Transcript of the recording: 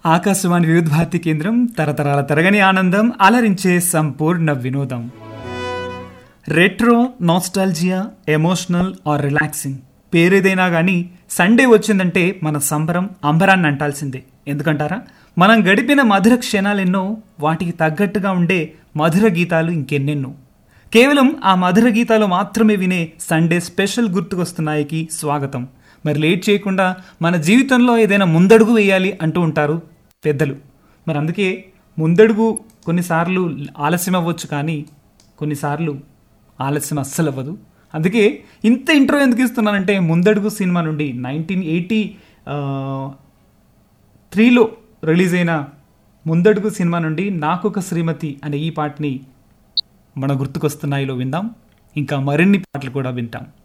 ఆకాశవాణి వివిధ భారతి కేంద్రం తరతరాల తరగని ఆనందం అలరించే సంపూర్ణ వినోదం retro nostalgia emotional or relaxing పేరేదైనా కానీ సండే వచ్చిందంటే మన సంబరం అంబరాన్ని అంటాల్సిందే ఎందుకంటారా మనం గడిపిన మధుర క్షణాలెన్నో వాటికి తగ్గట్టుగా ఉండే మధుర గీతాలు ఇంకెన్నెన్నో కేవలం ఆ మధుర గీతాలు మాత్రమే వినే సండే స్పెషల్ గుర్తుకొస్తున్నాయికి స్వాగతం మరి లేట్ చేయకుండా మన జీవితంలో ఏదైనా ముందడుగు వేయాలి అంటూ ఉంటారు పెద్దలు మరి అందుకే ముందడుగు కొన్నిసార్లు ఆలస్యం అవ్వచ్చు కానీ కొన్నిసార్లు ఆలస్యం అస్సలు అవ్వదు అందుకే ఇంత ఇంట్రో ఎందుకు ఇస్తున్నానంటే ముందడుగు సినిమా నుండి నైన్టీన్ ఎయిటీ త్రీలో రిలీజ్ అయిన ముందడుగు సినిమా నుండి నాకొక శ్రీమతి అనే ఈ పాటని మన గుర్తుకొస్తున్నాయిలో విందాం ఇంకా మరిన్ని పాటలు కూడా వింటాం